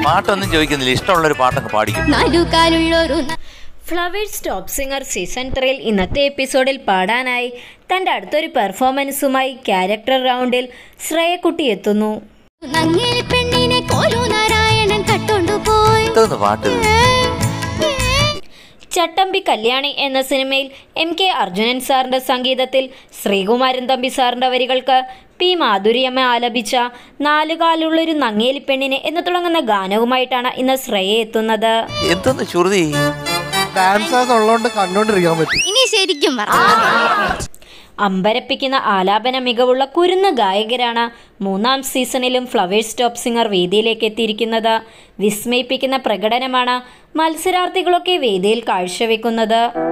പാട്ടൊന്നും ചോദിക്കുന്നില്ല ഇഷ്ടമുള്ള ഒരു പാട്ടൊക്കെ പാടിക്കും നാലുകാലുള്ളൊരു ഫ്ലവേഴ്സ് ടോപ്പ് സിംഗർ സീസൺ ത്രീയിൽ ഇന്നത്തെ എപ്പിസോഡിൽ പാടാനായി തൻ്റെ അടുത്തൊരു പെർഫോമൻസുമായി ക്യാരക്ടർ റൗണ്ടിൽ ശ്രേയക്കുട്ടി എത്തുന്നു നങ്ങേലി പെണ്ണിനെ കോലു നാരായണൻ കട്ടോണ്ടുപോയി എന്തോന്ന് പാട്ട് ഇത്? ചട്ടമ്പി കല്യാണി എന്ന സിനിമയിൽ എം കെ അർജുനൻ സാറിൻ്റെ സംഗീതത്തിൽ ശ്രീകുമാരൻ തമ്പി സാറിൻ്റെ വരികൾക്ക് പി മാധുര്യമ്മ ആലപിച്ച നാലുകാലുള്ളൊരു നങ്ങേലി പെണ്ണിനെ എന്ന് തുടങ്ങുന്ന ഗാനവുമായിട്ടാണ് ഇന്ന് ശ്രേയ എത്തുന്നത് എന്തോന്ന് ശ്രുതി ഡാൻസേഴ്സ് ഉള്ളതുകൊണ്ട് കണ്ടോണ്ടിരിക്കാൻ പറ്റും ഇനി ശരിക്കും പറ അമ്പരപ്പിക്കുന്ന ആലാപന മികവുള്ള കുരുന്ന ഗായകരാണ് മൂന്നാം സീസണിലും ഫ്ലവേഴ്സ് ടോപ്പ് സിംഗർ വേദിയിലേക്ക് എത്തിയിരിക്കുന്നത് വിസ്മയിപ്പിക്കുന്ന പ്രകടനമാണ് മത്സരാർത്ഥികളൊക്കെ വേദിയിൽ കാഴ്ചവെക്കുന്നത്